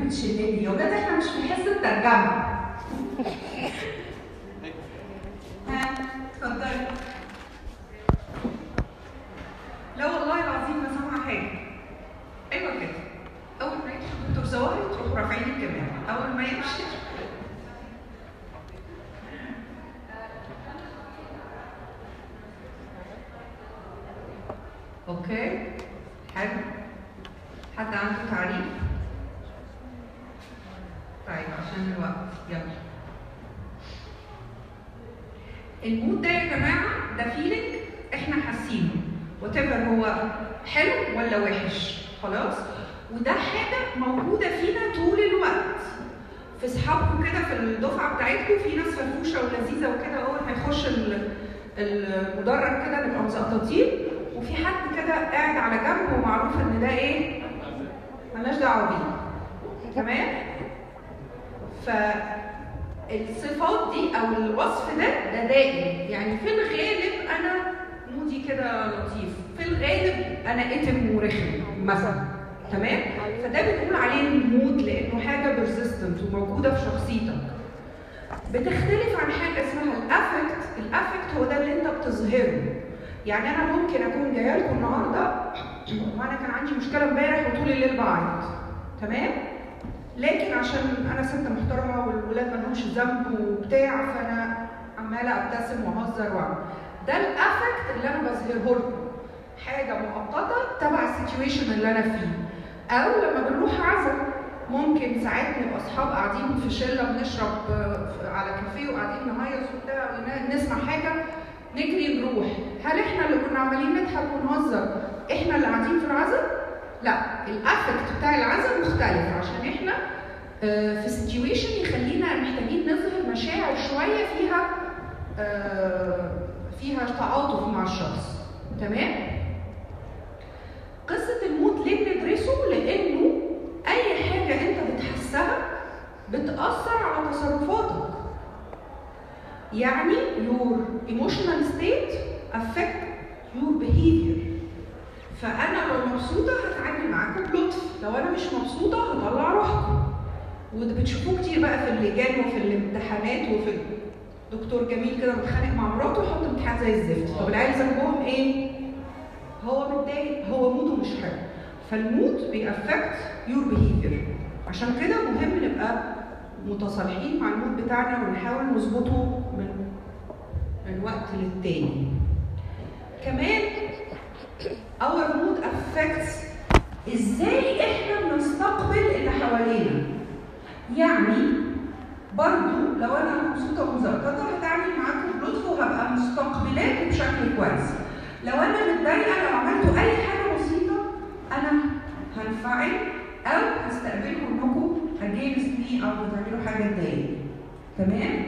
بتشلني يا ولاد احنا مش في حصه ترجمه ها اتفضلي لا والله العظيم ما سامعه حاجه ايوه كده اول ما يمشي الدكتور زواهر تروح رافعين الكاميرا اول ما يمشي اوكي حلو حد عنده تعريف طيب عشان الوقت يلا المود ده يا جماعه ده فيلينج احنا حاسينه وات هو حلو ولا وحش خلاص وده حاجه موجوده فينا طول الوقت في اصحابكم كده في الدفعه بتاعتكم في ناس فرفوشه ولذيذه وكده اول ما يخش ال- المدرج كده نبقى مزقططين وفي حد كده قاعد على جنب ومعروف ان ده ايه؟ ملناش دعوه بيه تمام؟ فالصفات دي او الوصف ده ده دائم يعني في الغالب انا مودي كده لطيف في الغالب انا اتم ورخم مثلا تمام فده بنقول عليه المود لانه حاجه بيرسيستنت وموجوده في شخصيتك بتختلف عن حاجه اسمها الافكت الافكت هو ده اللي انت بتظهره يعني انا ممكن اكون جايه لكم النهارده وانا كان عندي مشكله امبارح وطول الليل بعيط تمام لكن عشان انا ست محترمه والولاد ما لهمش ذنب وبتاع فانا عماله ابتسم واهزر واعمل ده الافكت اللي انا بظهره لكم حاجه مؤقته تبع السيتويشن اللي انا فيه او لما بنروح عزا ممكن ساعات نبقى اصحاب قاعدين في شله بنشرب آه، على كافيه وقاعدين نهيص وبتاع ون- نسمع حاجه نجري نروح هل احنا اللي كنا عمالين نضحك ونهزر احنا اللي قاعدين في العزا؟ لا الافكت بتاع العزا مختلف عشان احنا آه، في سيتويشن يخلينا محتاجين نظهر مشاعر شويه فيها آه، فيها تعاطف مع الشخص تمام؟ قصه الموت ليه بندرسه؟ لانه اي حاجه انت بتحسها بتاثر على تصرفاتك يعني your emotional state affect your behavior فانا لو مبسوطه هتعامل معاكم بلطف لو انا مش مبسوطه هطلع روحكم وده بتشوفوه كتير بقى في اللجان وفي الامتحانات وفي دكتور جميل كده متخانق مع مراته ويحط امتحان زي الزفت طب العيال ذنبهم ايه؟ هو متضايق هو موده مش حلو فالمود بيأفكت يور بيهيفير عشان كده مهم نبقى متصالحين مع المود بتاعنا ونحاول نظبطه من من وقت للتاني كمان our mood affects ازاي احنا بنستقبل اللي حوالينا يعني برضو لو انا مبسوطه ومزقططه هتعامل معاكم بلطف وهبقى مستقبلاكم بشكل كويس لو انا متضايقه لو عملتوا اي حاجه بسيطه انا هنفعل او هستقبلكم انكم اجينست مي او بتعملوا حاجه تضايقني تمام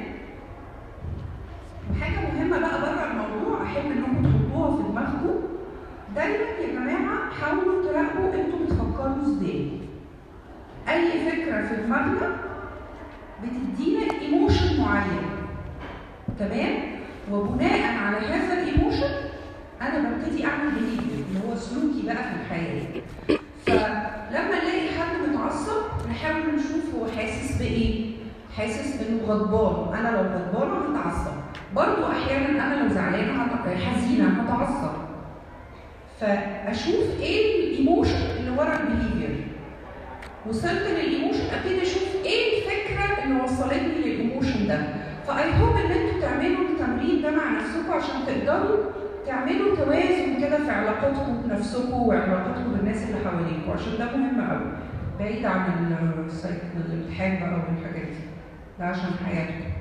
وحاجه مهمه بقى بره الموضوع احب انكم تحطوها في دماغكم دايما يا جماعه حاولوا تراقبوا انتوا بتفكروا ازاي اي فكره في دماغنا بتدينا ايموشن معين تمام وبناء على هذا الايموشن انا ببتدي اعمل بيهيفير اللي هو سلوكي بقى في الحياه فلما نلاقي حد متعصب نحاول نشوف هو حاسس بايه حاسس انه غضبان انا لو غضبانه هتعصب برضو احيانا انا لو زعلانه هت- حزينه هتعصب فاشوف ايه الايموشن اللي ورا البيهيفير وصلت للايموشن ابتدي اشوف ايه الفكره اللي وصلتني للايموشن ده فاي هوب ان انتوا تعملوا التمرين ده مع نفسكم عشان تقدروا تعملوا توازن كده في علاقتكم بنفسكم وعلاقتكم بالناس اللي حواليكم عشان ده مهم قوي بعيد عن السايك الامتحان بقى والحاجات دي ده عشان حياتكم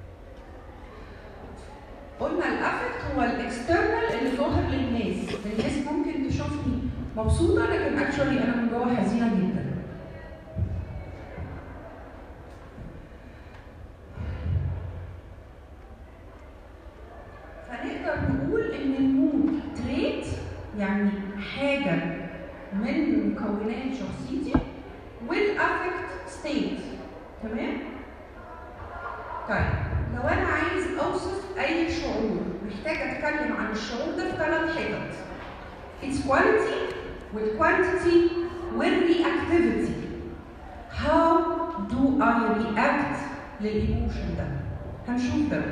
قلنا الافكت هو الاكسترنال اللي ظاهر للناس الناس ممكن تشوفني مبسوطه لكن اكشولي انا من جوه حزينه جدا فنقدر نقول ان المود تريت يعني حاجه من مكونات شخصيتي والافكت ستيت تمام طيب لو انا عايز اوصف اي شعور محتاج اتكلم عن الشعور ده في ثلاث حتت its quality والquantity والreactivity how للايموشن ده هنشوف ده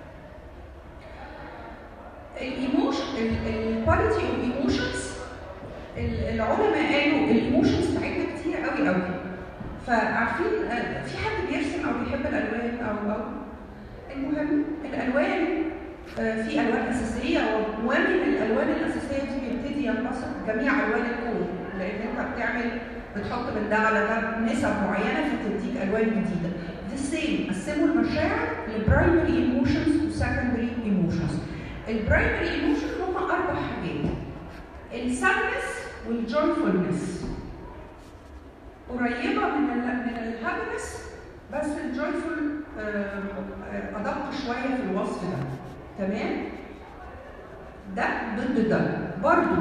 الايموشن الكواليتي اوف ايموشنز العلماء قالوا الايموشنز بتاعتنا كتير قوي قوي فعارفين آه، في حد بيرسم او بيحب الالوان او او المهم الالوان آه، في الوان اساسيه ومن الالوان الاساسيه دي بيبتدي ينبسط جميع الوان الكون لان انت بتعمل بتحط من ده على ده نسب معينه فتديك الوان جديده. The same قسموا المشاعر لبرايمري ايموشنز وسكندري ايموشنز. البرايمري ايموشن هم اربع حاجات. السادنس والجويفولنس. قريبه من ال من الهابنس بس الجويفول ادق شويه في الوصف ده. تمام؟ ده ضد ده برضو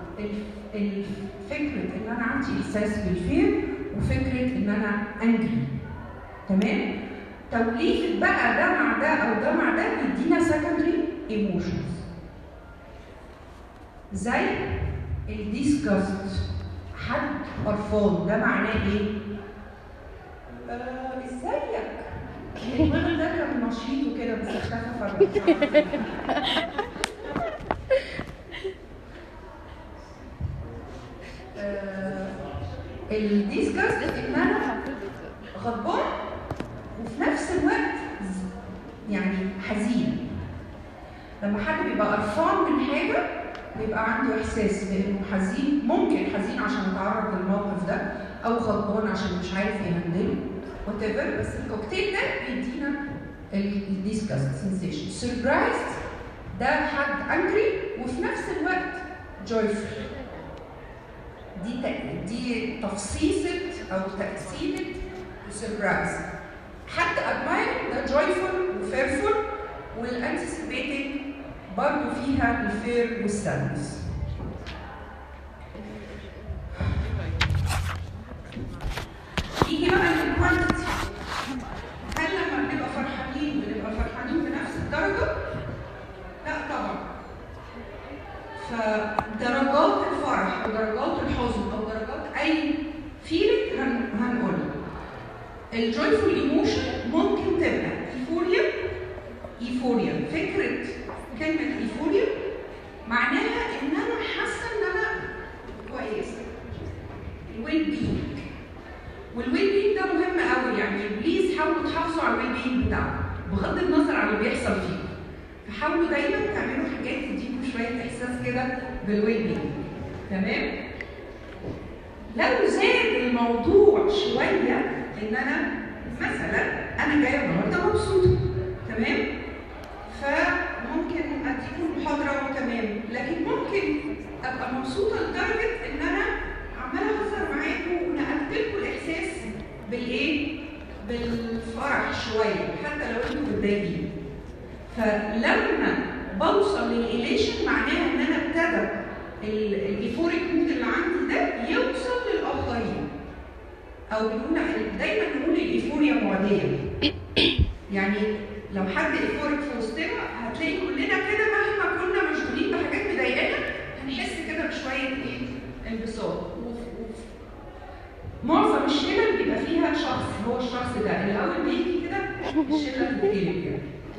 فكره ان انا عندي احساس بالفير وفكره ان انا انجري تمام توليفه بقى ده مع ده او ده مع ده يدينا سكندري ايموشنز زي الديسكاست حد قرفان ده معناه ايه؟ آه ازيك؟ الولد ده كان نشيط وكده بس اختفى فجأة آه، الديسكاست ان انا غضبان وفي نفس الوقت ز- يعني حزين لما حد بيبقى قرفان من حاجه بيبقى عنده احساس بانه حزين ممكن حزين عشان اتعرض للموقف ده او غضبان عشان مش عارف يهندله وات ايفر بس الكوكتيل ده بيدينا الديسكاست سنسيشن سربرايزد ده حد انجري وفي نفس الوقت جويفul دي ت- دي تفصيصة أو تقسيمة سربرايز حتى ادماير ده جويفول وفيرفول والانتسيبيتنج برضه فيها الفير والسادنس يجي بقى للكوانتيتي هل لما بنبقى فرحانين بنبقى فرحانين بنفس الدرجة؟ لا طبعا فدرجات الفرح ودرجات الحزن او درجات اي فيلينج هن هنقولها الجويفول ايموشن ممكن تبقى ايفوريا ايفوريا فكره كلمه ايفوريا معناها ان انا حاسه ان انا كويسه الويل بينج والويل بينج ده مهم قوي يعني بليز حاولوا تحافظوا على الويل بينج بتاعكم بغض النظر عن اللي بيحصل فيكم فحاولوا دايما تعملوا حاجات تديكم شويه احساس كده بالويل بينج تمام لو زاد الموضوع شويه ان انا مثلا انا جايه النهارده مبسوطه تمام فممكن اديكم محاضره وتمام لكن ممكن ابقى مبسوطه لدرجه ان انا عماله اهزر معاكم ونقلت لكم الاحساس بالايه؟ بالفرح شويه حتى لو انتم متضايقين فلما بوصل للإليشن معناها ان انا ابتدى الايفوريك مود اللي عندي ده يوصل للاخرين او بنقول دايما نقول الايفوريا معديه يعني لو حد ايفوريك في وسطنا هتلاقي كلنا كده مهما كنا مشغولين بحاجات مضايقانا هنحس كده بشويه ايه انبساط وف- وف- معظم الشلل بيبقى فيها شخص هو الشخص ده اللي اول ما يجي كده الشله بتتقلب يعني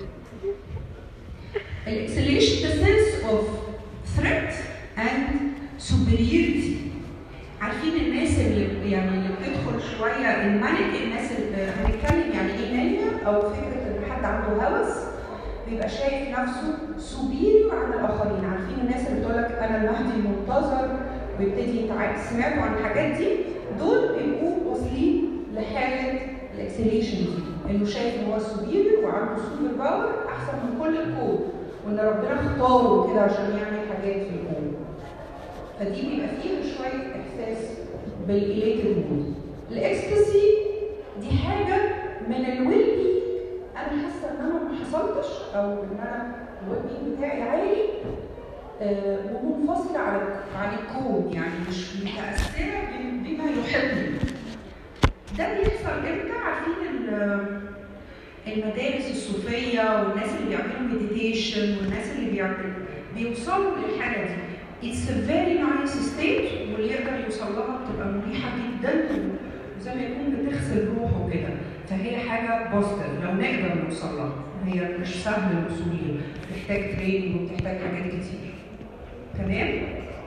الاكسليشن the sense of threat and superiority عارفين الناس اللي يعني اللي بتدخل شويه المانيك الناس اللي هنتكلم يعني ايه مانيا او فكره ان حد عنده هوس بيبقى شايف نفسه سوبيريور عن الاخرين عارفين الناس اللي بتقول لك انا المهدي المنتظر ويبتدي يتعب سمعتوا عن الحاجات دي دول بيبقوا واصلين لحاله الاكسليشن دي انه شايف ان هو سوبيريور وعنده سوبر باور احسن من كل الكون وان ربنا اختاره كده عشان يعمل حاجات في الكون فدي بيبقى فيها شويه احساس بالايليتد مود الاكستاسي دي حاجه من الويل بي انا حاسه ان انا ما حصلتش او ان انا الويل بي بتاعي عالي آه، ومنفصله عن عن الكون يعني مش متاثره بم- بما يحيطني ده بيحصل امتى عارفين ال- المدارس الصوفيه والناس اللي بيعملوا مديتيشن والناس اللي بيعملوا بيوصلوا للحاله دي It's a very nice state واللي يقدر يوصل لها بتبقى مريحه جدا وزي ما يكون بتغسل روحه كده فهي حاجه بوزيتيف لو نقدر نوصل لها هي مش سهل الوصول ليها بتحتاج تريننج وبتحتاج حاجات كتير تمام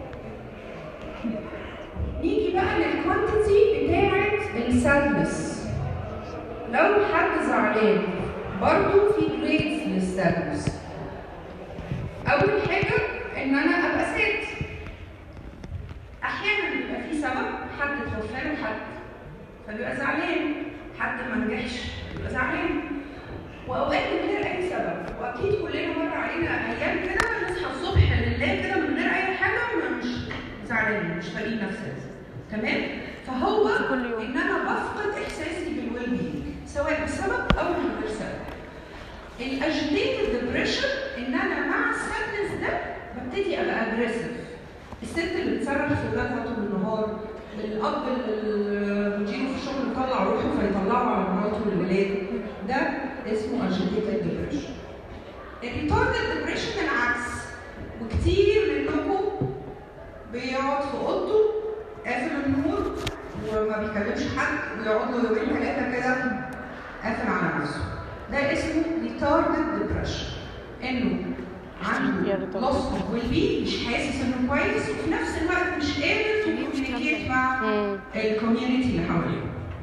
نيجي بقى للكوانتيتي بتاعت السادنس لو حد زعلان برضه في جريدز للسادنس اول حاجه ان انا ابقى ست احيانا بيبقى في سبب حد توفى له حد فبيبقى زعلان حد ما نجحش بيبقى زعلان واوقات من غير اي سبب واكيد كلنا مر علينا ايام كده نصحى الصبح لله كده من غير اي حاجه مش زعلانين مش طايقين نفسنا تمام فهو ان انا بفقد احساسي بالويل بينج سواء بسبب او من غير سبب الاجيتيتد ديبريشن ان انا مع السادنس ده ببتدي ابقى اجريسيف الست اللي بتصرخ في ولادها طول النهار الاب اللي مديره في الشغل يطلع روحه فيطلعه على مراته والولاد ده اسمه اجيتيتد ديبريشن الريتاردد ديبريشن العكس وكتير منكم بيقعد في اوضته قافل النور وما بيكلمش حد ويقعد له يومين ثلاثه كده قافل على نفسه ده اسمه retarded depression انه عنده loss of well being مش حاسس انه كويس وفي نفس الوقت مش قادر تكوميونيكيت مع الكوميونتي اللي حواليه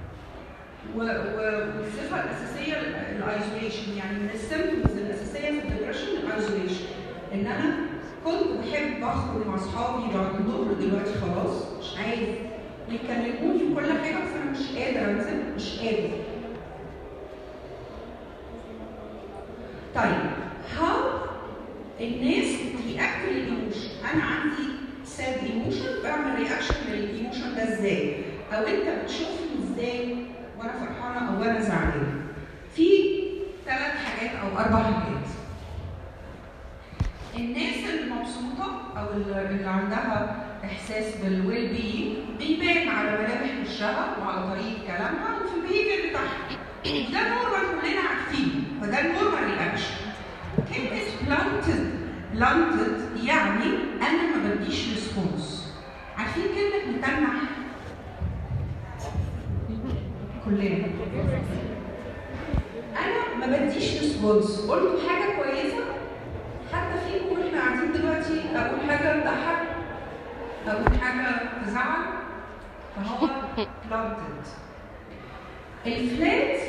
والصفه الاساسيه الايزوليشن يعني من السيمبتومز الاساسيه في الدبريشن الايزوليشن ان انا كنت بحب اخرج مع اصحابي بعد الظهر دلوقتي خلاص مش عايز يكلموني كل حاجه بس انا مش قادر انزل مش قادر طيب هاو الناس بترياكت للايموشن انا عندي ساد ايموشن بعمل رياكشن للايموشن ده ازاي او انت بتشوفني ازاي وانا فرحانه او وانا زعلانه في ثلاث حاجات او اربع حاجات الناس المبسوطه او اللي عندها احساس بالويل بي بيبان على ملامح وشها وعلى طريقه كلامها وفي البيهيفير بتاعها وده نورمال كلنا عارفينه فده النورمال رياكشن كلمه بلانتد بلانتد يعني انا ما بديش ريسبونس عارفين كلمه متنح كلنا انا ما بديش ريسبونس قلت حاجه كويسه حتى فيكم واحنا قاعدين دلوقتي اقول حاجه تضحك اقول حاجه تزعل فهو بلانتد الفلات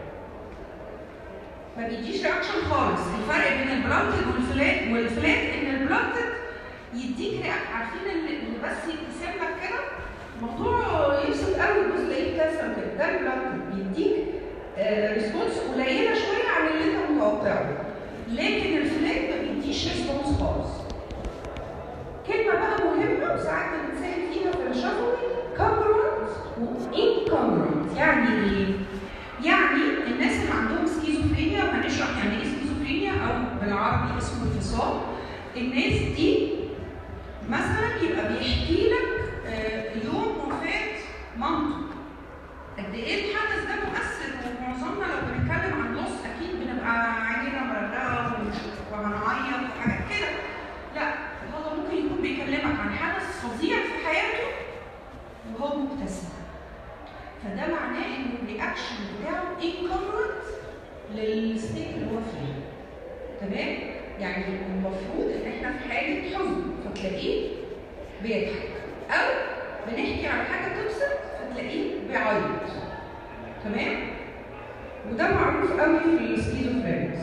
ما بيديش رياكشن خالص الفرق بين البلانتد والفلات والفلات ان البلانتد يديك رياكشن عارفين اللي بس يبتسم لك كده الموضوع يبسط قوي بس تلاقيه ابتسم كده ده البلانتد بيديك ريسبونس قليله شويه عن اللي انت متوقعه لكن الفلات ما بيديش ريسبونس خالص كلمه بقى مهمه وساعات بنتسال فيها في الشفوي congruent وانكونجرنت يعني ايه؟ يعني الناس اللي عندهم سكيزوفرينيا وهنشرح يعني ايه سكيزوفرينيا او بالعربي اسمه انفصام الناس دي مثلا يبقى بيحكي لك يوم وفاه مامته قد ايه الحدث ده مؤثر ومعظمنا لو بنتكلم عن لوس اكيد بنبقى عينينا مرقعه وهنعيط وحاجات كده لا هو ممكن يكون بيكلمك عن حدث فظيع في حياته وهو مبتسم فده معناه ان الرياكشن بتاعه انكورنت للستيت اللي هو فيه تمام يعني المفروض ان احنا في حاله حزن فتلاقيه بيضحك او بنحكي على حاجه تبسط فتلاقيه بيعيط تمام وده معروف قوي في السكيزوفرينكس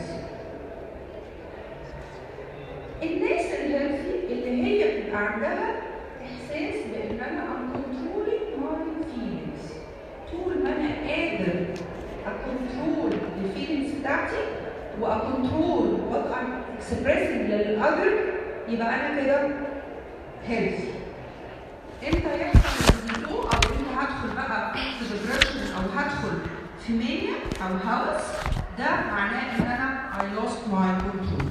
الناس الهيلثي اللي هي بتبقى عندها احساس بان انا ام كنترولينج ماي فيلينجز طول ما انا قادر اكنترول الفيلينجز بتاعتي واكنترول وات ام اكسبريسنج للاذر يبقى انا كده هيلثي امتى يحصل الزيتو او امتى هدخل بقى في ديبرشن او هدخل في مانيا او هاوس ده معناه ان انا I lost my control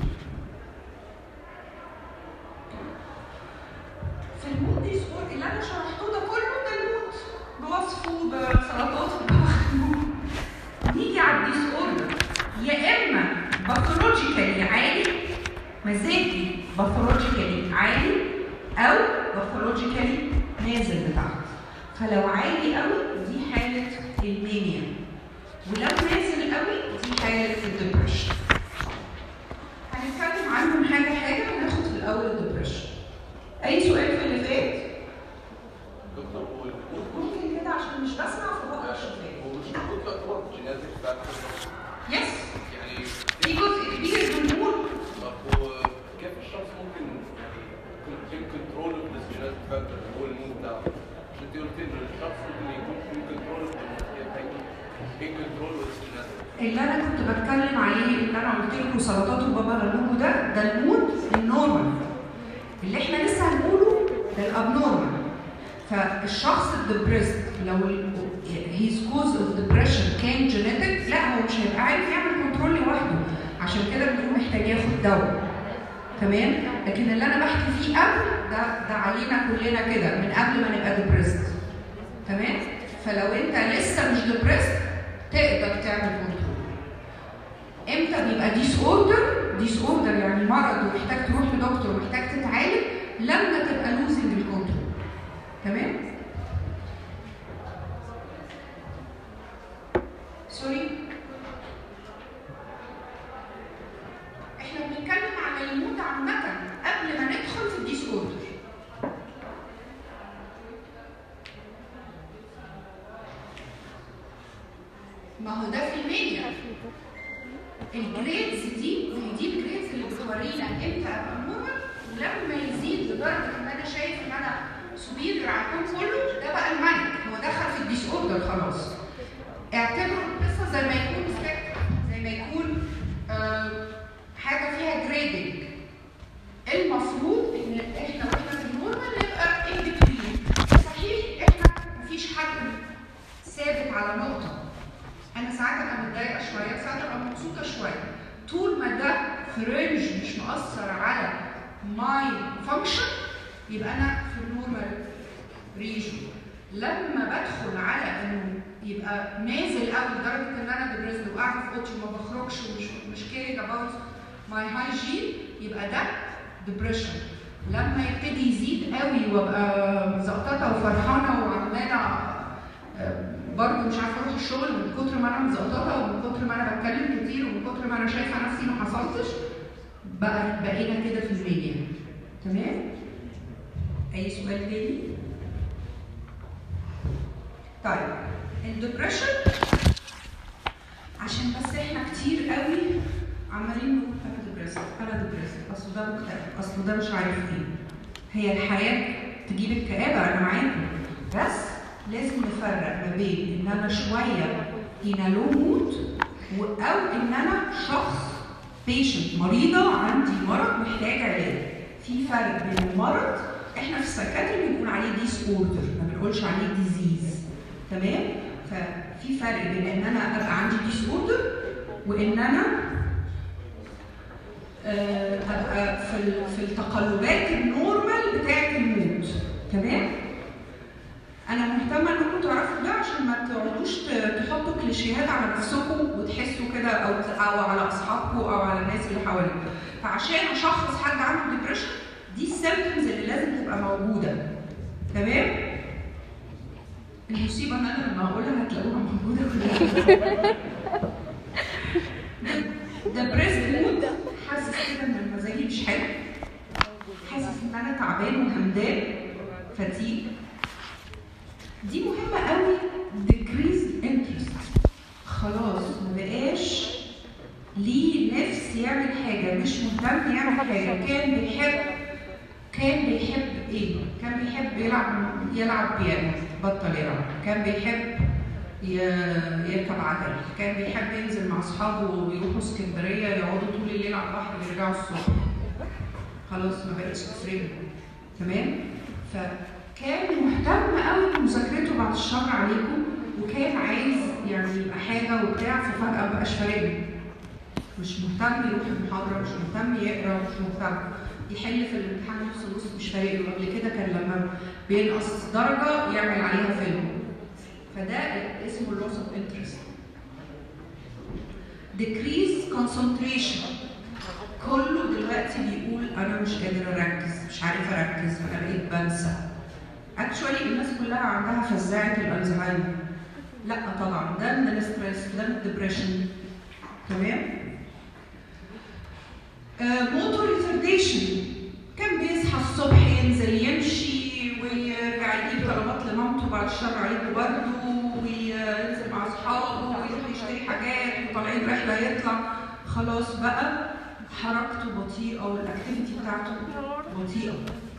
في المود ديسور اللي انا شرحته ده كله ده المود بوصفه بسلطاته نيجي على الديسوردر يا اما باثولوجيكالي عالي مزاجي باثولوجيكالي عالي او باثولوجيكالي نازل لتحت فلو عالي قوي دي حاله المانيا ولو نازل قوي دي حاله الدبريشن هنتكلم عنهم حاجه حاجه وناخد في الاول الدبريشن اي سؤال في اللي فات دكتور هو الموت ممكن كده عشان مش بسمع فبقرا شفاف هو مش الموت يعتبر جيناتيك فاكتور يس يعني في جزء كبير من المود طب هو كيف الشخص ممكن يعني يكون كنترول اوف ذيس جيناتيك فاكتور اللي هو الموت بتاعه عشان انت قلت ان الشخص ممكن يكون في كنترول اوف كيف هيكون في كنترول اوف جيناتيك اللي انا كنت بتكلم عليه اللي انا قلت لكم سلطات وبابا غنوجو ده ده المود النورمال اللي احنا لسه هنقوله ده الابنورمال فالشخص الدبريست لو هيز كوز اوف ديبريشن كان جينيتك لا هو مش هيبقى عارف يعمل كنترول لوحده عشان كده بنقول محتاج ياخد دواء تمام لكن اللي انا بحكي فيه قبل ده ده علينا كلنا كده من قبل ما نبقى ديبريست تمام فلو انت لسه مش ديبريست تقدر تعمل كنترول امتى بيبقى ديس اوردر ديس اوردر يعني مرض ومحتاج تروح لدكتور ومحتاج تتعالج لما تبقى لوزنج الكنترول تمام سوري احنا بنتكلم عن الموت عامة قبل ما ندخل في الديس اوردر ما هو ده في المانيا الجريدز دي وهي دي الجريدز اللي بتورينا امتى ابقى نورمال ولما يزيد لدرجه ان انا شايف ان انا سوبيريور على الكون كله ده بقى المانيك هو دخل في الديس اوردر خلاص اعتبروا القصه زي ما يكون سبيكتر زي ما يكون آه حاجه فيها جريدنج المفروض ان احنا واحنا في النورمال نبقى ان بتوين صحيح احنا مفيش حد ثابت على نقطه انا ساعات ابقى متضايقه شويه ساعات ابقى مبسوطه شويه طول ما ده في رينج مش مؤثر على ماي فانكشن يبقى انا في النورمال ريجن لما بدخل على انه يبقى نازل قوي لدرجه ان انا ديبريسد وقاعده في اوضتي وما بخرجش ومش مش كيرنج اباوت ماي هايجين يبقى ده ديبريشن لما يبتدي يزيد قوي وابقى مزقططه وفرحانه وعماله آه، برضه مش عارفه اروح الشغل من كتر ما انا مزقططه ومن كتر ما انا بتكلم كتير ومن كتر ما انا شايفه نفسي ما حصلتش بقى بقينا كده في الميديا تمام اي سؤال تاني طيب الدبريشن عشان بس احنا كتير قوي عمالين نقول انا ديبريسد انا ديبريسد اصل ده مكتئب اصل ده مش عارف ايه هي الحياه تجيب الكآبه انا معاكم بس لازم نفرق ما بين ان انا شويه ان لو مود او ان انا شخص بيشنت مريضه عندي مرض محتاج علاج في فرق بين المرض احنا في السايكاتري بنقول عليه ديس اوردر ما بنقولش عليه ديزيز تمام ففي فرق بين ان انا ابقى عندي ديس اوردر وان انا آه، ابقى في ال- في التقلبات النورمال بتاعه المود تمام انا مهتمه انكم تعرفوا ده عشان ما تقعدوش ت- تحطوا كليشيهات على نفسكم وتحسوا كده او او على اصحابكم او على الناس اللي حواليكم فعشان اشخص حد عنده ديبريشن دي السيمبتومز اللي لازم تبقى موجوده تمام المصيبه ان انا لما هقولها هتلاقوها موجوده كلها ده بريست مود حاسس كده ان مزاجي مش حلو حاسس ان انا تعبان وهمدان فتيج دي مهمه قوي decreased interest خلاص ما بقاش ليه نفس يعمل حاجه مش مهتم يعمل حاجه كان بيحب كان بيحب ايه؟ كان بيحب يلعب يلعب بيانو بطل يلعب، كان بيحب ي- يركب عجل، كان بيحب ينزل مع اصحابه ويروحوا اسكندريه يقعدوا طول الليل على البحر ويرجعوا الصبح. خلاص ما بقتش تفرقه تمام؟ فكان مهتم قوي بمذاكرته بعد الشر عليكم وكان عايز يعني يبقى حاجه وبتاع ففجاه ما بقاش فارق له. مش مهتم يروح المحاضره مش مهتم يقرا مش مهتم يحل في الامتحان نص نص مش فارق له قبل كده كان لما بينقص درجه يعمل عليها فيلم فده اسمه loss of interest decrease concentration كله دلوقتي بيقول انا مش قادر اركز مش عارف اركز انا بقيت بنسى اكشولي الناس كلها عندها فزاعه الالزهايمر لا طبعا ده من الستريس ده من الدبريشن تمام موتور ريتارديشن كان بيصحى الصبح ينزل يمشي ويرجع يجيب طلبات لمامته بعد الشر عليه برضه وينزل مع اصحابه ويروح يشتري حاجات وطالعين رحله يطلع خلاص بقى حركته بطيئه والاكتيفيتي بتاعته بطيئه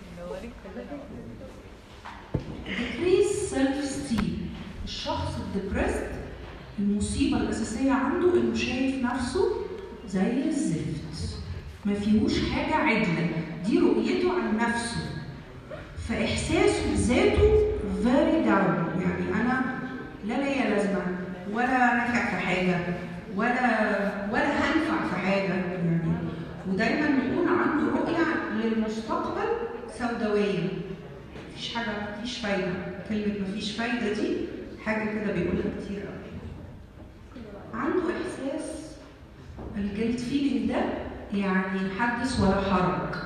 decrease self esteem الشخص الدبرست المصيبه الاساسيه عنده انه شايف نفسه زي الزفت ما فيهوش حاجه عدله دي رؤيته عن نفسه فاحساسه بذاته very down يعني انا لا ليا لازمه ولا نافع في حاجه ولا ولا هنفع في حاجه يعني ودايما يكون عنده رؤيه للمستقبل سوداويه مفيش حاجه مفيش فايده كلمه مفيش فايده دي حاجه كده بيقولها كتير قوي عنده احساس الجلد فيلينج ده يعني حدث ولا حرج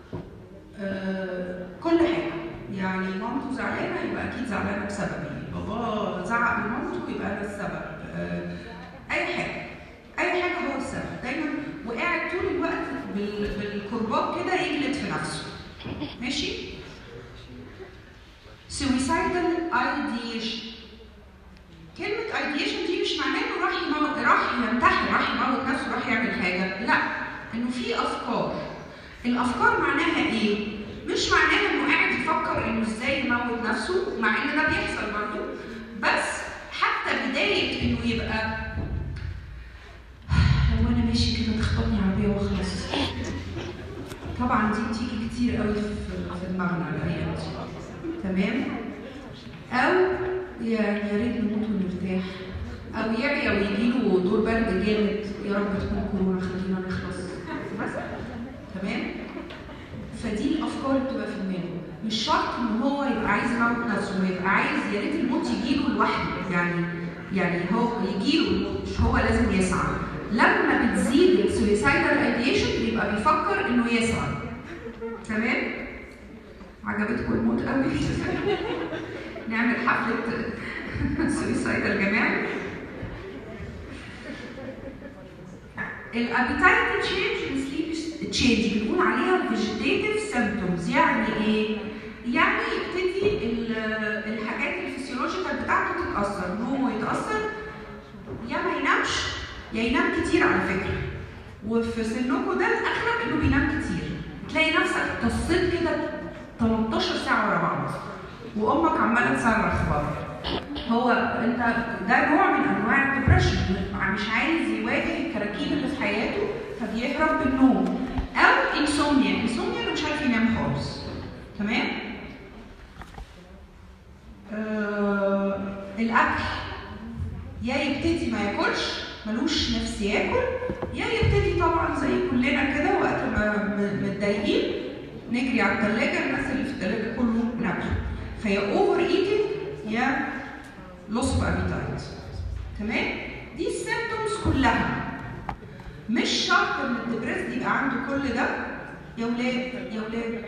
آه كل حاجه يعني مامته زعلانه يبقى اكيد زعلانه بسببي بابا زعق لمامته يبقى انا السبب آه اي حاجه اي حاجه هو السبب دايما وقاعد طول الوقت بال- بالكرباج كده يجلد في نفسه ماشي suicidal ideation كلمة ideation دي مش معناه انه راح يموت راح ينتحر راح يموت نفسه راح يعمل حاجة، لا انه في افكار. الافكار معناها ايه؟ مش معناها انه قاعد يفكر انه ازاي يموت نفسه مع ان ده بيحصل برضه بس حتى بداية انه يبقى لو انا ماشي كده تخبطني عربية واخلص. طبعا دي بتيجي كتير قوي في في دماغنا الايام دي. تمام؟ او يعني يا ريت نموت ونرتاح او يعيا ويجيله دور برد جامد يا رب تكون كورونا خلينا نخلص بس تمام فدي الافكار اللي بتبقى في دماغه مش شرط ان هو يبقى عايز يموت نفسه هو يبقى عايز يا ريت الموت يجيله لوحده يعني يعني هو يجيله الموت مش هو لازم يسعى لما بتزيد السويسايدال ايديشن بيبقى بيفكر انه يسعى تمام عجبتكم الموت قوي نعمل حفلة سويسايد الجماعي الابيتايت تشينج سليب تشينج بنقول عليها فيجيتيف سيمبتومز يعني ايه؟ يعني يبتدي ال- الحاجات الفسيولوجيكال بتاعته تتاثر نومه يتاثر يا ما ينامش يا ينام كتير على فكره وفي سنكم ده الاغلب انه بينام كتير تلاقي نفسك اتصلت كده 18 ساعه ورا بعض وامك عماله تصرخ بره هو انت ده نوع من انواع الدبريشن مش عايز يواجه الكراكيب اللي في حياته فبيهرب بالنوم او انسوميا انسوميا اللي مش عارف ينام خالص تمام آه الاكل يا يبتدي ما ياكلش ملوش نفس ياكل يا يبتدي طبعا زي كلنا كده وقت ما م- متضايقين نجري على الثلاجه الناس اللي في الثلاجه كله ناكل فيا اوفر ايتنج يا لوس اوف ابيتايت تمام دي السيمبتومز كلها مش شرط ان الدبريس يبقى عنده كل ده يا ولاد يا ولاد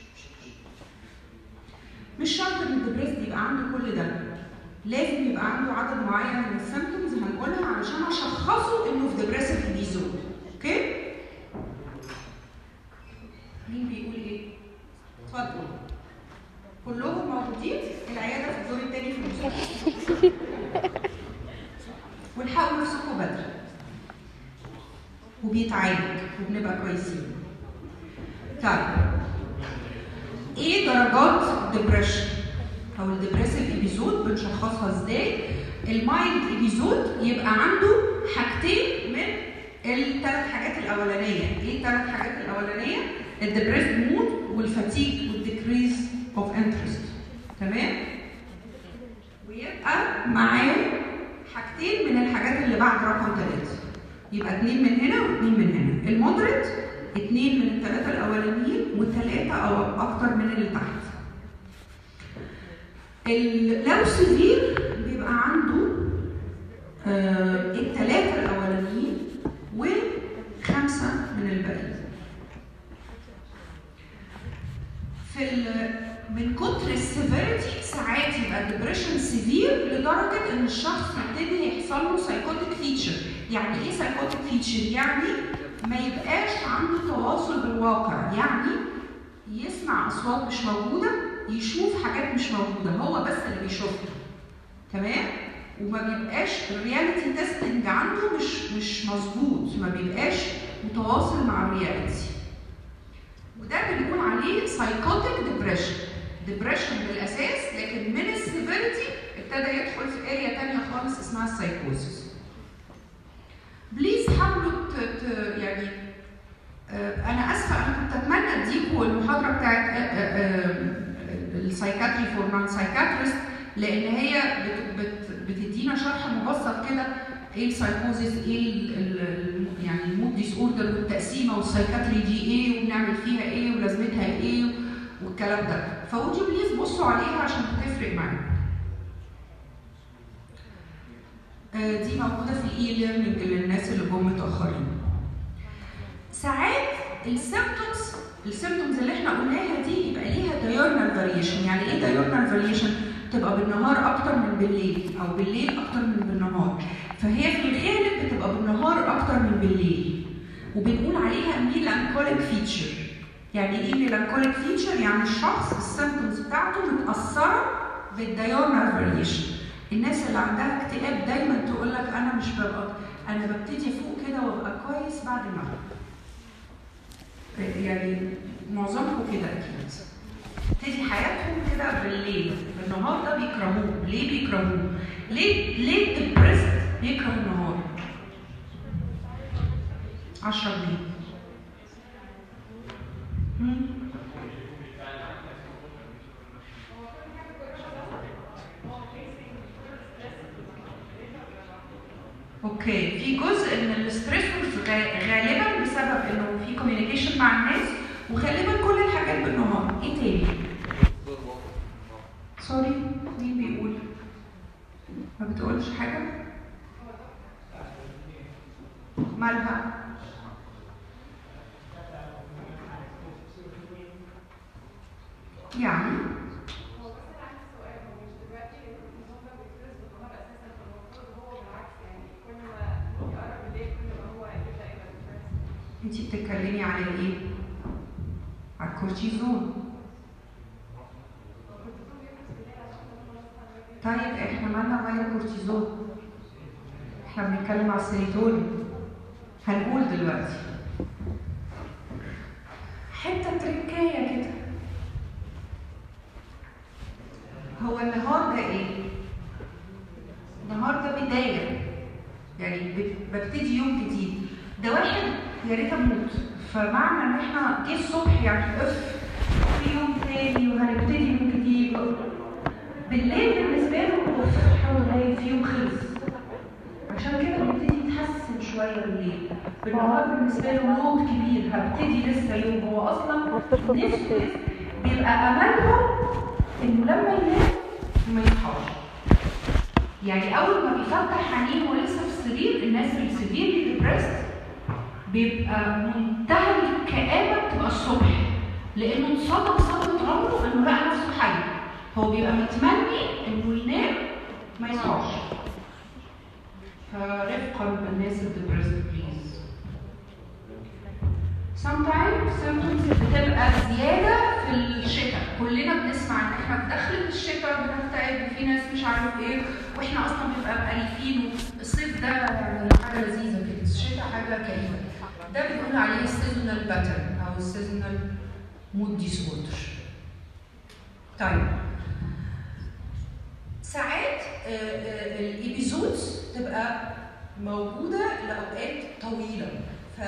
مش شرط ان الدبريس يبقى عنده كل ده لازم يبقى عنده عدد معين من السيمبتومز هنقولها علشان اشخصه انه في ديبريسيف ابيزود اوكي مين بيقول ايه اتفضل كلهم موجودين العياده في الدور الثاني في المستشفى والحقوا نفسكم بدري وبيتعالج وبنبقى كويسين طيب ايه درجات الدبريشن او الدبريسيف ابيزود بنشخصها ازاي المايند ابيزود يبقى عنده حاجتين من الثلاث حاجات الاولانيه ايه الثلاث حاجات الاولانيه الدبريس مود والفاتيج والديكريز اوف انترست تمام ويبقى معاه حاجتين من الحاجات اللي بعد رقم ثلاثة يبقى اثنين من هنا واثنين من هنا المودريت اثنين من الثلاثة الأولانيين وثلاثة أو أكتر من اللي تحت ال- لو سيفير بيبقى عنده آه الثلاثة الأولانيين وخمسة من الباقيين في ال- من كتر السيفيريتي ساعات يبقى الدبريشن سيفير لدرجه ان الشخص يبتدي يحصل له سايكوتيك فيتشر يعني ايه سايكوتيك فيتشر يعني ما يبقاش عنده تواصل بالواقع يعني يسمع اصوات مش موجوده يشوف حاجات مش موجوده هو بس اللي بيشوفها تمام وما بيبقاش الرياليتي تيستنج عنده مش مش مظبوط ما بيبقاش متواصل مع الرياليتي وده بنقول عليه سايكوتيك ديبريشن ديبريشن بالاساس لكن من السيفيريتي ابتدى يدخل في اريا تانية خالص اسمها السايكوزس بليز حاولوا ت... ت... يعني آه، انا اسفه انا كنت اتمنى اديكم المحاضره بتاعت السايكاتري فور نون سايكاتريست لان هي بت... بت... بتدينا شرح مبسط كده ايه السايكوزيس ايه ال... ال... يعني المود ديس اوردر والتقسيمه والسايكاتري دي ايه وبنعمل فيها ايه ولازمتها ايه والكلام ده فودي بليز بصوا عليها عشان هتفرق معانا آه، دي موجوده في الاي ليرنينج للناس اللي جم متاخرين ساعات السيمبتومز السيمبتومز اللي احنا قلناها دي يبقى ليها دايورنال فاريشن يعني ايه دايورنال فاريشن تبقى بالنهار اكتر من بالليل او بالليل اكتر من بالنهار فهي في الغالب بتبقى بالنهار اكتر من بالليل وبنقول عليها ميلانكوليك فيتشر يعني ايه ميلانكوليك فيتشر يعني الشخص السيمبتومز بتاعته متاثره بالدايورنال فاريشن الناس اللي عندها اكتئاب دايما تقول لك انا مش ببقى انا ببتدي افوق كده وابقى كويس بعد المغرب يعني معظمكم كده اكيد تبتدي حياتهم كده بالليل بالنهار ده بيكرهوه ليه بيكرهوه ليه ليه الدبريست بيكره النهار 10 جنيه مم. اوكي في جزء من الستريسورز غالبا بسبب انه في كوميونيكيشن مع الناس وغالبا كل الحاجات بالنهار ايه تاني سوري مين بيقول ما بتقولش حاجه مالها يعني انت بتتكلمي عن الايه؟ على الكورتيزون طيب احنا مالنا ومال الكورتيزون احنا بنتكلم على السيروتونين هنقول دلوقتي حته تركايه كده هو النهار ده ايه؟ النهار ده بدايه يعني ب- ببتدي يوم جديد ده واحد يا ريت اموت فمعنى ان احنا جه الصبح يعني اف في يوم تاني وهنبتدي يوم جديد بالليل بالنسبه له اوف حاول في يوم خلص عشان كده بيبتدي يتحسن شويه بالليل بالنهار بالنسبه له لود كبير هبتدي لسه يوم هو اصلا نفسه بيبقى املهم انه لما ينام ما يصحاش يعني اول ما بيفتح عينيه وهو لسه في السرير الناس اللي سيفيرلي ديبرست بيبقى منتهى الكآبة بتبقى الصبح لأنه اتصدم صدمة عمره إنه لقى نفسه حي هو بيبقى متمني إنه ينام ما يصحاش فرفقا بالناس الديبرست بليز sometimes symptoms بتبقى زيادة في الشتاء كلنا بنسمع ان احنا في دخلة الشتاء بنكتئب وفي ناس مش عارف ايه واحنا اصلا بنبقى مقرفين الصيف ده يعني حاجة لذيذة كده الشتاء حاجة كئيبة ده بنقول عليه seasonal pattern او seasonal mood disorder طيب ساعات الابيزودز تبقى موجودة لأوقات طويلة ف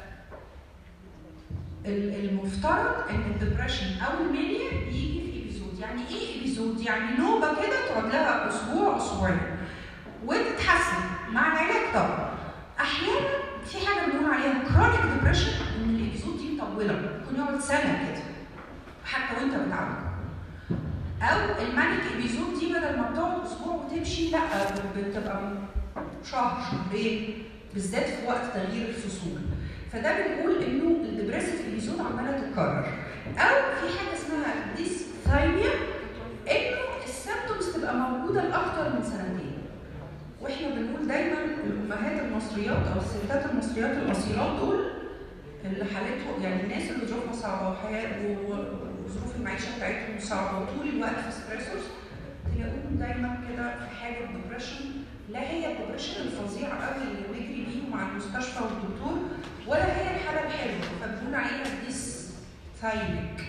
ال- المفترض ان الدبريشن او المانيا يجي في ابيزود يعني ايه ابيزود يعني نوبه كده تقعد لها اسبوع اسبوعين وتتحسن مع العلاج طبعا احيانا في حاجه بنقول عليها كرونيك ديبريشن ان الابيزود دي مطوله ممكن يقعد سنه كده حتى وانت بتعالج او المانيك ابيزود دي بدل ما بتقعد اسبوع وتمشي لا بتبقى شهر شهرين بالذات في وقت تغيير الفصول فده بنقول انه الدبريسيف ابيزود عماله تتكرر او في حاجه اسمها ديس ثانيه انه السيمتومز تبقى موجوده لاكثر من سنتين واحنا بنقول دايما الامهات المصريات او الستات المصريات الاصيلات دول اللي حالتهم يعني الناس اللي ظروفها صعبه وحياه وظروف المعيشه بتاعتهم صعبه وطول الوقت في ستريسورز تلاقوهم دايما كده في حاله ديبريشن لا هي الديبريشن الفظيع قوي اللي نجري بيه مع المستشفى والدكتور ولا هي الحاله الحلوه فبنقول عليها ديس ثايمك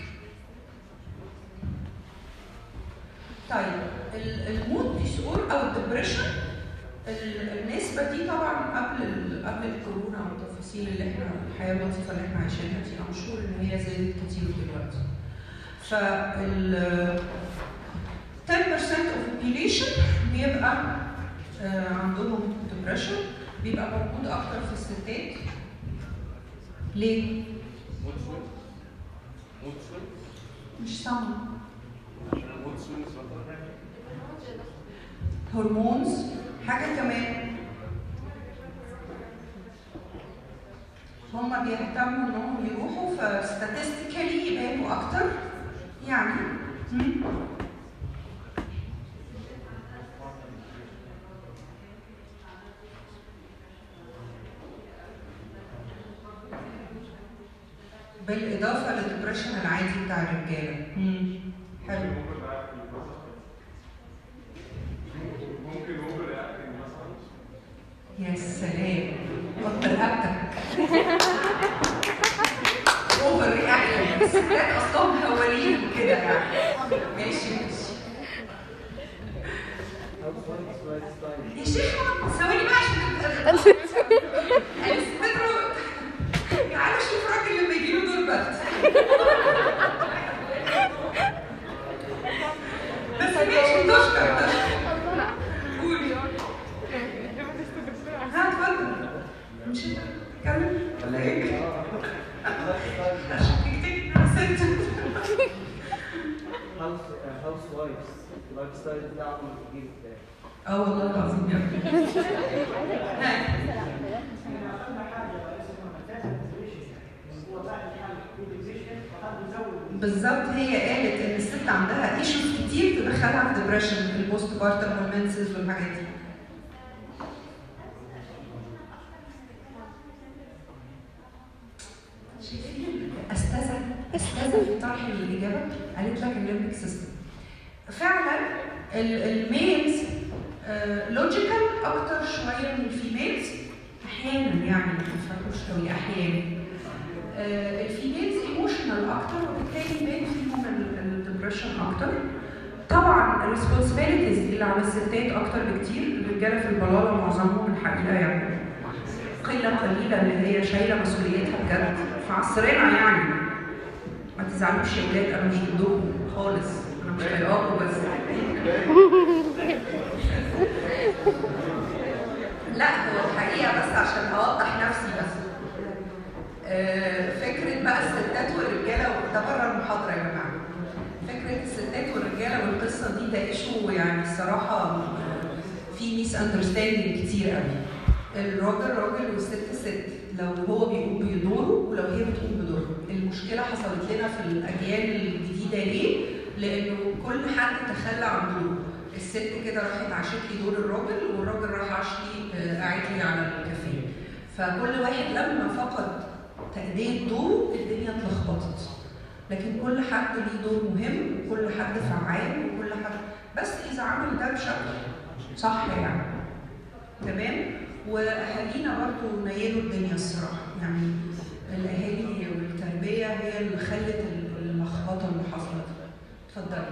طيب المود ديس او الديبريشن النسبة دي طبعا قبل قبل الكورونا والتفاصيل اللي احنا الحياة اللطيفة اللي احنا عايشينها دي انا مشهور ان هي زادت كتير دلوقتي. فال 10% of population بيبقى آه عندهم depression بيبقى موجود اكتر في الستات. ليه؟ مود سوينج مود سوينج مش سامعة. عشان المود سوينج مثلا هرمونز حاجة كمان هما بيهتموا انهم يروحوا فستاتستيكالي يبانوا اكتر يعني مم. بالاضافه للدبريشن العادي بتاع الرجاله مم. حلو ممكن اوفر اكتنج مثلا يا سلام بطل رقبتك اوفر رياكشن الستات اصلهم هوالين كده يعني ماشي ماشي يا شيخ ثواني بقى عشان الاستمروا تعالوا شوف راجل لما يجيله دور برد بس ماشي تشكر تشكر قولي ها اتفضل مش انت بتتكلم ولا ايه؟ عشان تكتب ست هاوس وايفز اللايف ستايل بتاعهم الجديد بتاعي اه والله العظيم يا ابني ها بالظبط هي قالت ان الست عندها ايشوز كتير تدخلها في ديبريشن في البوست بارتم والمنسز والحاجات دي شايفين استاذه استاذه في طرح الاجابه قالت لك الليمبك سيستم فعلا ال- الميلز لوجيكال اكتر شويه من الفيميلز احيانا يعني ما تفكروش قوي احيانا آه، الفيميلز ايموشنال اكتر وبالتالي يبان فيهم الدبريشن اكتر طبعا الريسبونسبيلتيز اللي على الستات اكتر بكتير الرجاله في البلاله معظمهم الحقيقه يعني قله قليله اللي هي شايله مسؤوليتها بجد في عصرنا يعني ما تزعلوش يا ولاد انا مش ضدكم خالص انا مش طايقاكم بس لا هو الحقيقه بس عشان اوضح نفسي بس آه، فكره بقى الستات والرجاله ده بره المحاضره يا جماعه فكره الستات والرجاله والقصه دي ده ايشو يعني الصراحه آه، في ميس اندرستاندينج كتير قوي الراجل راجل والست ست لو هو بيقوم بدوره ولو هي بتقوم بدورها المشكله حصلت لنا في الاجيال الجديده ليه لانه كل حد تخلى عن دوره الست كده راحت عاشت لي دور الراجل والراجل راح عاش لي آه، قاعد لي على الكافيه فكل واحد لما فقد تأدية دوره الدنيا اتلخبطت لكن كل حد ليه دور مهم وكل حد فعال وكل حد بس إذا عمل ده بشكل صح يعني تمام وأهالينا برضو نيلوا الدنيا الصراحة يعني الأهالي والتربية هي اللي خلت اللخبطة اللي حصلت اتفضلي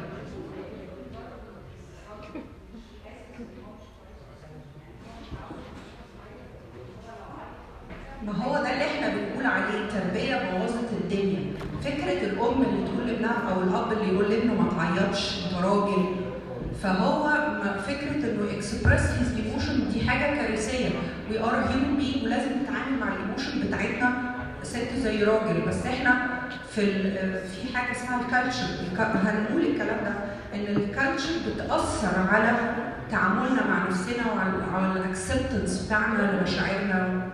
ما هو ده اللي احنا بنقول عليه التربيه بوظت الدنيا فكره الام اللي تقول لابنها او الاب اللي يقول لابنه ما تعيطش انت راجل فهو م- فكره انه اكسبريس هيز ايموشن دي حاجه كارثيه وي ار هيومن بينج ولازم نتعامل مع الايموشن بتاعتنا ست زي راجل بس احنا في ال- في حاجه اسمها الكالتشر هنقول الكلام ده ان الكالتشر بتاثر على تعاملنا مع نفسنا وعلى على الاكسبتنس بتاعنا لمشاعرنا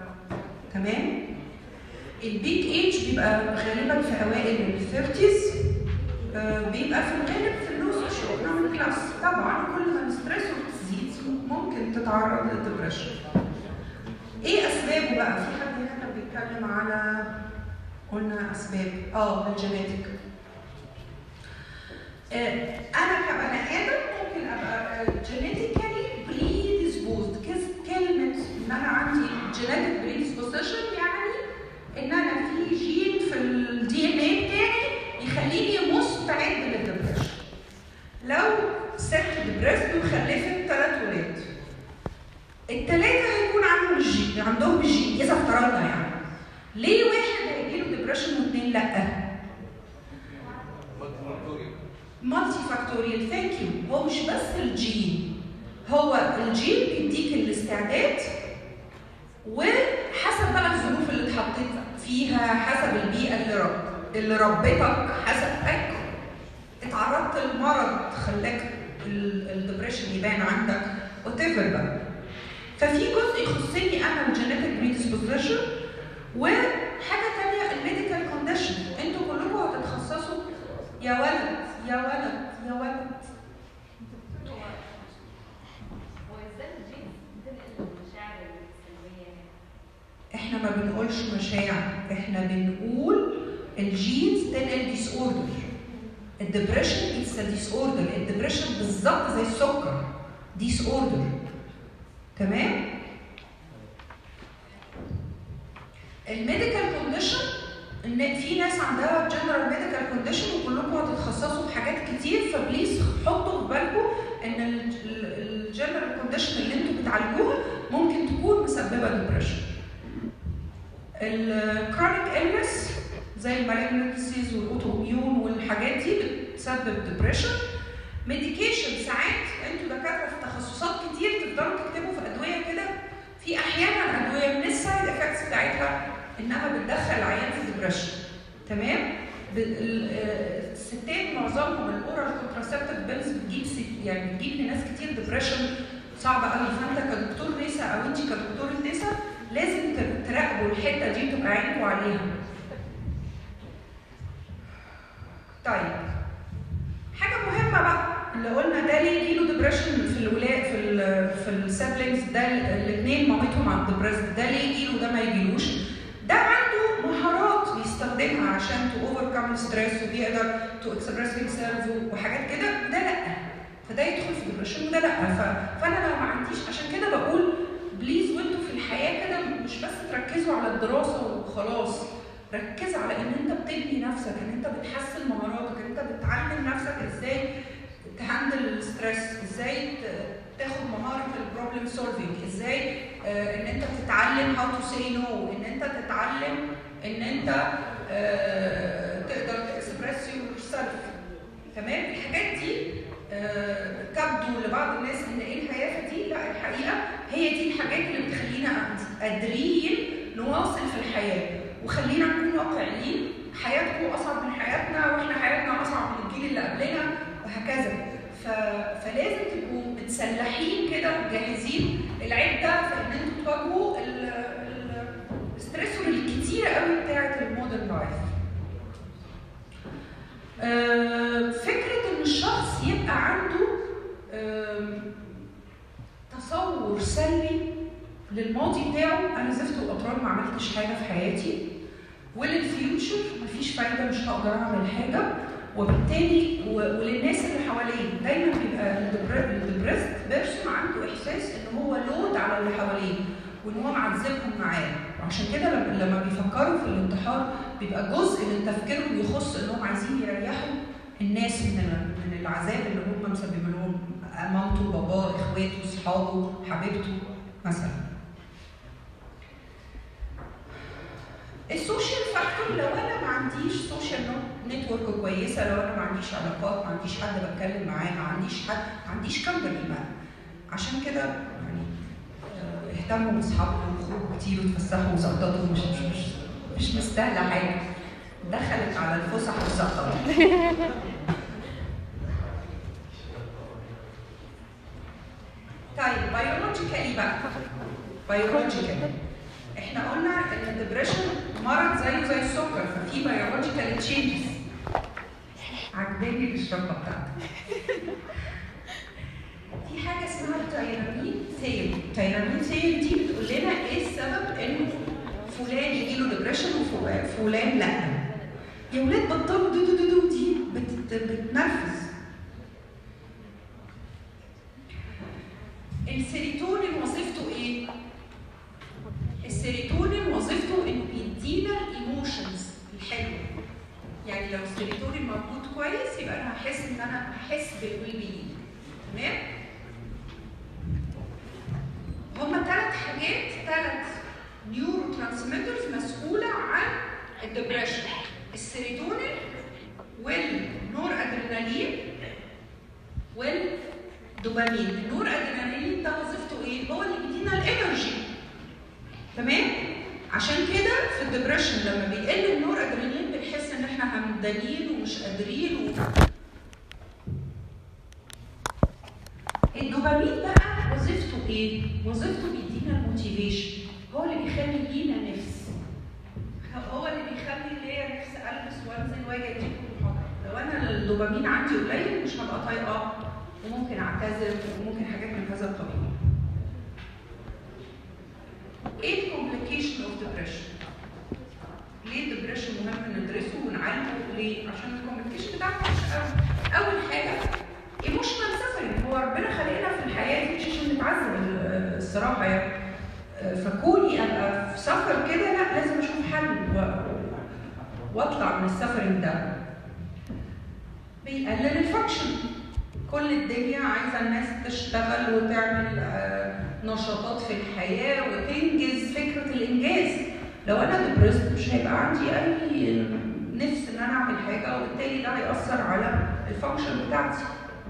تمام البيك ايج بيبقى غالبا في اوائل الثيرتيز آه، بيبقى في الغالب في اللو سوشيو ايكونوميك كلاس طبعا كل ما الستريس تزيد ممكن تتعرض للدبريشن ايه اسبابه بقى في حد هنا كان بيتكلم على قلنا اسباب اه الجينيتك آه، انا كبني ادم ممكن ابقى جينيتيكالي بريديسبوزد كلمه ان انا عندي جينيتك بريديسبوزيشن يعني ان انا في جين في الدي ان اي بتاعي يخليني مستعد للدبريشن لو ست دبرست وخلفت ثلاث ولاد الثلاثه هيكون عندهم الجين عندهم الجين اذا افترضنا يعني ليه واحد هيجيله ديبريشن واثنين لا؟ مالتي مالتي فاكتوريال ثانك يو هو مش بس الجين هو الجين بيديك الاستعداد وحسب بقى الظروف اللي اتحطيت فيها حسب البيئه اللي رب اللي ربتك حسب اتعرضت لمرض خلاك الدبريشن يبان عندك وات بقى ففي جزء يخصني انا الجينيتك بريدisposition وحاجه ثانيه الميديكال كونديشن انتوا كلكم هتتخصصوا يا ولد يا ولد يا ولد وازاي الجينز بتنقل المشاعر السلبيه احنا ما بنقولش مشاعر احنا بنقول الجينز تنقل ديس اوردر الدبريشن اتس ديس اوردر الدبريشن بالظبط زي السكر ديس اوردر تمام الميديكال كونديشن ان في ناس عندها جنرال ميديكال كونديشن وكلكم هتتخصصوا في حاجات كتير فبليز حطوا في بالكم ان الجنرال كونديشن اللي انتوا بتعالجوها ممكن تكون مسببه ديبريشن الكرونيك النس زي المالجنسيز والاوتو والحاجات دي بتسبب ديبريشن ميديكيشن ساعات انتوا دكاتره في تخصصات كتير تقدروا تكتبوا في ادويه كده في احيانا ادويه من السايد افكتس بتاعتها انها بتدخل العيان في ديبريشن تمام ب- ال- آه، الستات معظمهم الاورال كونتراسبتيف بيلز بتجيب ست- يعني بتجيب لناس كتير ديبريشن صعب قوي فانت كدكتور نساء او انت كدكتوره نساء لازم ت- تراقبوا الحته دي وتبقى عينكم عليها طيب حاجه مهمه بقى اللي قلنا ده ليه يجيله ديبريشن في الولاد في ال في السبلينجز ده الاثنين مامتهم عند ديبريس ده ليه يجيله وده ما يجيلوش ده عنده مهارات بيستخدمها عشان تو اوفركم ستريس وبيقدر تو اكسبريس هيم سيلف وحاجات كده ده لا فده يدخل في ديبريشن وده لا ف- فانا لو ما عنديش عشان كده بقول بليز وانتوا في الحياه كده مش بس تركزوا على الدراسه وخلاص ركز على ان انت بتبني نفسك ان انت بتحسن مهاراتك ان انت بتعلم نفسك ازاي تهندل الستريس ازاي ت- تاخد مهاره البروبلم سولفينج ازاي آه، ان انت تتعلم هاو تو سي نو ان انت تتعلم ان انت آه، تقدر تكسبريس يور سيلف تمام الحاجات دي آه، تبدو لبعض الناس ان ايه الهيافه دي لا الحقيقه هي دي الحاجات اللي بتخلينا قادرين نواصل في الحياه وخلينا نكون واقعيين حياتكم اصعب من حياتنا واحنا حياتنا اصعب من الجيل اللي قبلنا وهكذا ف... فلازم تبقوا متسلحين كده وجاهزين العده في ان انتوا تواجهوا ال- ال- الستريسور الكتيره قوي بتاعه المودرن لايف آه، فكره ان الشخص يبقى عنده آم، تصور سلبي للماضي بتاعه انا زفت واطران ما عملتش حاجه في حياتي وللفيوتشر مفيش فايده مش هقدر اعمل حاجه وبالتالي و- وللناس اللي حواليه دايما بيبقى الدبريست بيرسون عنده احساس ان هو لود على اللي حواليه وان هو معذبهم معاه وعشان كده لما لما بيفكروا في الانتحار بيبقى جزء من تفكيرهم يخص انهم عايزين يريحوا الناس من ال- من العذاب اللي هم مسببين لهم مامته باباه اخواته اصحابه حبيبته مثلا السوشيال فاكتور لو انا ما عنديش سوشيال نتورك كويسه لو انا ما عنديش علاقات ما عنديش حد بتكلم معاه ما عنديش حد ما عنديش كمباني بقى عشان كده يعني آه، اهتموا باصحابكم وخرجوا كتير وتفسحوا وزقططوا مش مش مش مش مستاهله حاجه دخلت على الفسح والزقططه طيب بيولوجيكالي بقى بيولوجيكالي احنا قلنا ان الدبريشن مرض زيه زي السكر ففي بيولوجيكال تشينجز عجباني الشنطه بتاعتك في حاجه اسمها التايرامين ثيري التايرامين ثيري دي بتقول لنا ايه السبب ان فلان يجي له ديبريشن وفلان لا يا ولاد بطلوا دو دو دو دو دي بت- بتنرفز السيروتونين وظيفته ايه؟ السيروتونين وظيفته انه بيدينا الايموشنز الحلوه يعني لو السيروتونين موجود كويس يبقى انا هحس ان انا هحس بالويل بينج تمام؟ هما ثلاث حاجات ثلاث نيورو ترانسميترز مسؤوله عن الدبريشن السيروتونين والنور ادرينالين والدوبامين النور ادرينالين ده وظيفته ايه هو اللي بيدينا الانرجي تمام عشان كده في الدبريشن لما بيقل النور ادرينالين بنحس ان احنا همدانين ومش قادرين و... الدوبامين بقى وظيفته ايه وظيفته بيدينا الموتيفيشن هو اللي بيخلي لينا نفس هو اللي بيخلي ليا نفس البس وانزل واجي اديكم المحاضره لو انا الدوبامين عندي قليل مش هبقى طايقه وممكن اعتذر وممكن حاجات من هذا القبيل ايه الكومبليكيشن اوف ديبريشن ليه الدبريشن مهم ندرسه ونعالجه ليه عشان الكومبليكيشن بتاعته مش قوي اول حاجه ايموشنال سفرنج هو ربنا خلقنا في الحياه دي مش عشان نتعذب ال- الصراحه يعني فكوني ابقى في سفر كده لا لازم اشوف حل و- واطلع من السفرنج ده بيقلل الفانكشن كل الدنيا عايزه الناس تشتغل وتعمل آه، نشاطات في الحياه وتنجز فكره الانجاز لو انا ديبرست مش هيبقى عندي اي نفس ان انا اعمل حاجه وبالتالي ده هياثر على الفانكشن بتاعتي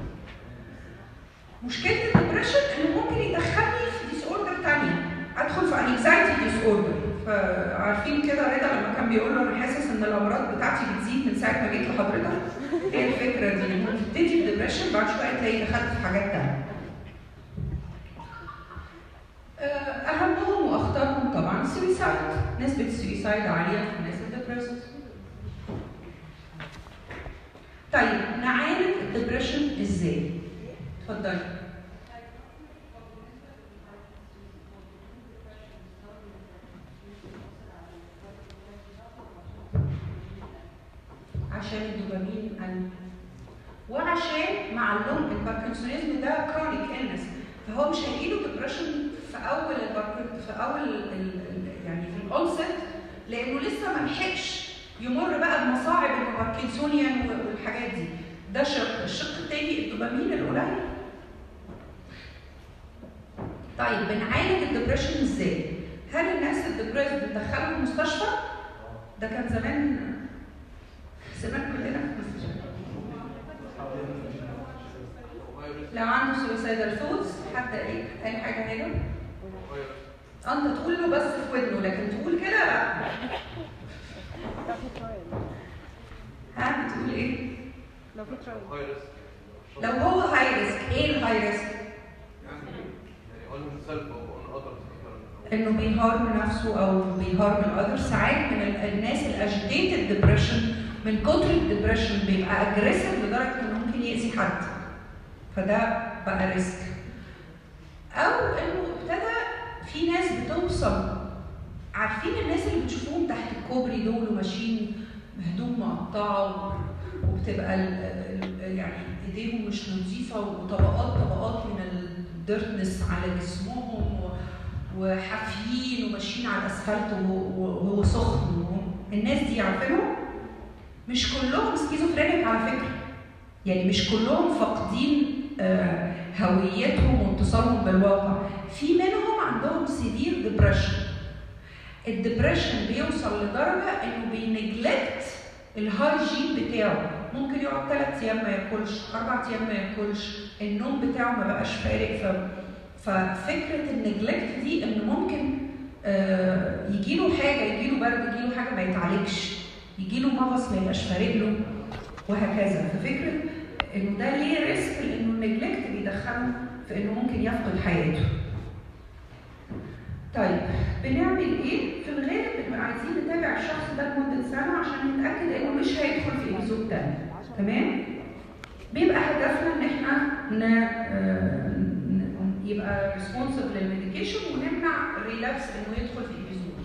مشكله الدبريشن انه ممكن يدخلني في ديس اوردر ثانيه ادخل في انكزايتي ديس اوردر فعارفين كده رضا لما كان بيقول له انا حاسس ان الامراض بتاعتي بتزيد من ساعه ما جيت لحضرتك هي الفكره دي انك تبتدي بديبريشن بعد شويه تلاقي دخلت في حاجات ثانيه اهمهم واخطرهم طبعا السويسايد نسبه السويسايد عاليه في الناس الدبريسد طيب نعالج الدبريشن ازاي اتفضلي عشان الدوبامين قل وعشان مع اللون الباركنسونيزم ده كرونيك illness فهو مش هيجيله ديبريشن في اول الباركن في اول ال ال يعني في الاونست لانه لسه ما لحقش يمر بقى بمصاعب الباركنسونيان والحاجات دي ده شق الشق الثاني الدوبامين القليل طيب بنعالج الدبريشن ازاي؟ هل الناس الدبريس بندخلهم المستشفى؟ ده كان زمان زمان كلنا في المستشفى لو عنده سويسايدال ثوتس حد ايه؟ قال حاجه هنا؟ انت تقول له بس في ودنه لكن تقول كده لا ها بتقول ايه؟ لو في تراوما هاي لو هو هاي ريسك ايه الهاي ريسك؟ يعني on himself or on others انه بيهارم نفسه او بيهارم الاذر ساعات من ال- الناس الاجيتيتد ديبريشن من كتر الديبريشن بيبقى اجريسيف لدرجه انه ممكن يأذي حد فده بقى ريسك او انه ابتدى في ناس بتوصل عارفين الناس اللي بتشوفوهم تحت الكوبري دول وماشيين هدوم مقطعه وبتبقى ال- ال- يعني ايديهم مش نظيفه وطبقات طبقات من الديرتنس على جسمهم و- وحافيين وماشيين على الاسفلت وهو وهو سخن وهو- الناس دي عارفينهم مش كلهم سكيزوفرينيك على فكره يعني مش كلهم فاقدين آه، هويتهم واتصالهم بالواقع في منهم عندهم سيفير ديبريشن الدبريشن بيوصل لدرجه انه بينجلكت الهايجين بتاعه ممكن يقعد ثلاث ايام ما ياكلش اربع ايام ما ياكلش النوم بتاعه ما بقاش فارق ف... ففكره النجلكت دي انه ممكن آه يجيله حاجه يجيله برد يجيله حاجه ما يتعالجش يجيله مغص ما يبقاش فارق له وهكذا ففكره انه ده ليه ريسك لانه النجلكت بيدخله في انه ممكن يفقد حياته طيب بنعمل ايه؟ في الغالب بنبقى عايزين نتابع الشخص ده لمده سنه عشان نتاكد انه مش هيدخل في ابيزود تاني تمام بيبقى هدفنا ان احنا ن... آه، ن- يبقى ريسبونسيف للميديكيشن ونمنع الريلابس انه يدخل في ابيزود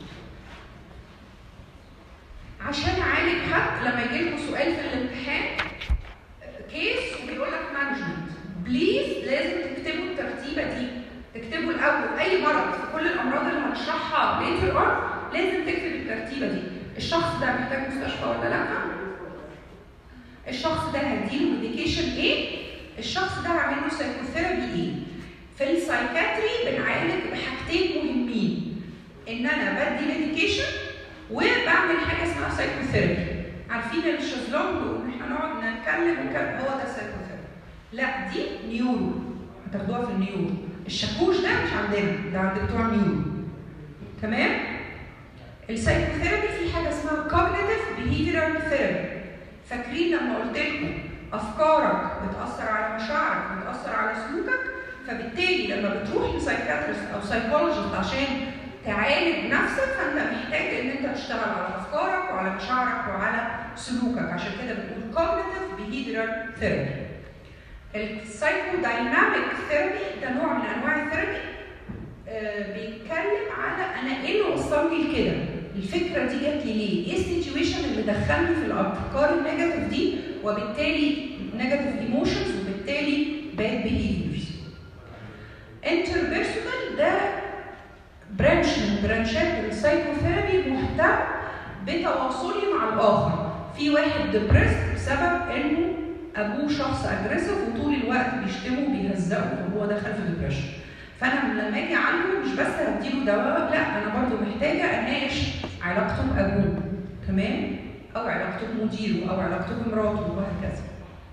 عشان اعالج حد لما يجي لكم سؤال في الامتحان كيس وبيقول لك مانجمنت بليز لازم تكتبوا الترتيبه دي تكتبوا الاول اي مرض في كل الامراض اللي هنشرحها ليتر اون لازم تكتب الترتيبه دي الشخص ده محتاج مستشفى ولا لا الشخص ده هديله ميديكيشن ايه الشخص ده هعمل له سايكوثيرابي ايه في السايكاتري بنعالج بحاجتين مهمين ان انا بدي ميديكيشن وبعمل حاجه اسمها سايكوثيرابي عارفين الشезлونج وان احنا نقعد نتكلم وكلام هو ده سايكوثيرابي لا دي نيورو هتاخدوها في النيورو الشاكوش ده مش عندنا ده عند بتوع نيورو تمام السايكوثيرابي في حاجه اسمها cognitive behavioral therapy فاكرين لما قلت لكم افكارك بتاثر على مشاعرك بتاثر على سلوكك فبالتالي لما بتروح لسايكاتريست او سايكولوجيست عشان تعالج نفسك فانت محتاج ان انت تشتغل على افكارك وعلى مشاعرك وعلى سلوكك عشان كده بنقول cognitive behavioral therapy السايكو دايناميك ثيرابي ده نوع من انواع الثيرابي آه، بيتكلم على انا ايه اللي وصلني لكده الفكره دي جات لي ليه ايه السيتويشن اللي دخلني في الافكار النيجاتيف دي وبالتالي نيجاتيف ايموشنز وبالتالي باد بيهيفيرز انتربيرسونال ده برانش من برانشات السايكوثيرابي مهتم بتواصلي مع الاخر في واحد ديبريست بسبب انه ابوه شخص اجريسيف وطول الوقت بيشتمه وبيهزقه وهو دخل في ديبريشن فانا لما اجي عنده مش بس هديله دواء لا انا برضو محتاجه اناقش علاقته بابوه تمام او علاقته بمديره او علاقته بمراته وهكذا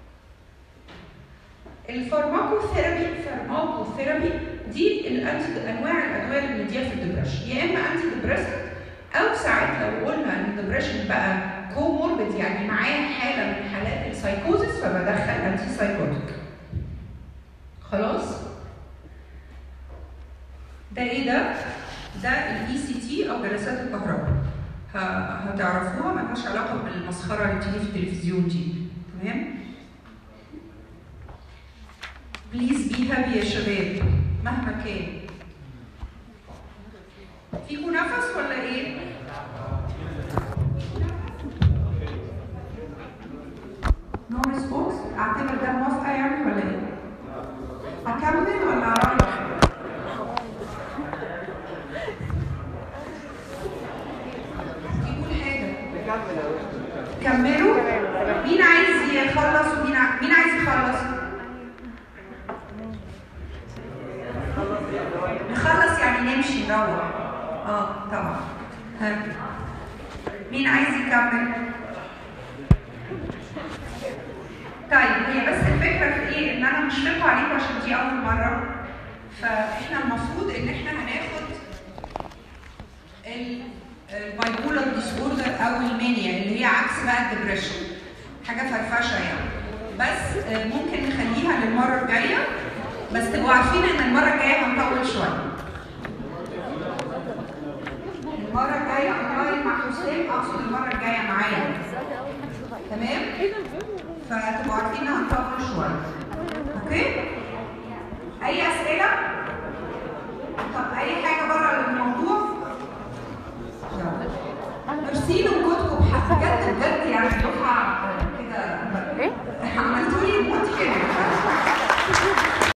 الفارماكوثيرابي فارماكوثيرابي دي الانتي انواع الادويه اللي بنديها في الدبريشن يا اما انتي ديبريسنت او ساعات لو قلنا ان الدبريشن بقى كوموربيد يعني معاه حاله من حالات السايكوزس فبدخل انتي سايكوتيك خلاص ده ايه ده؟ ده الاي سي تي او جلسات الكهرباء ه- هتعرفوها ملهاش علاقه بالمسخره اللي بتيجي في التلفزيون دي تمام؟ بليز بي هابي يا شباب مهما كان فيكم نفس ولا ايه؟ نو ريسبونس اعتبر ده موافقه يعني ولا ايه؟ اكمل ولا اروح؟ يقول حاجه كملوا مين عايز يخلص ومين ع... مين عايز يخلص؟ نخلص يعني نمشي نروح اه طبعا ها. مين عايز يكمل؟ طيب هي بس الفكره في ايه؟ ان انا مشفقه عليكم عشان دي اول مره فاحنا المفروض ان احنا هناخد البايبولار ديس اوردر او المانيا اللي هي عكس بقى الدبريشن حاجه فرفشه يعني بس آه، ممكن نخليها للمره الجايه بس تبقوا عارفين ان المره الجايه هنطول شويه المره الجايه اونلاين مع حسام اقصد المره الجايه معايا تمام فتبقوا عارفين ان هنطول شويه اوكي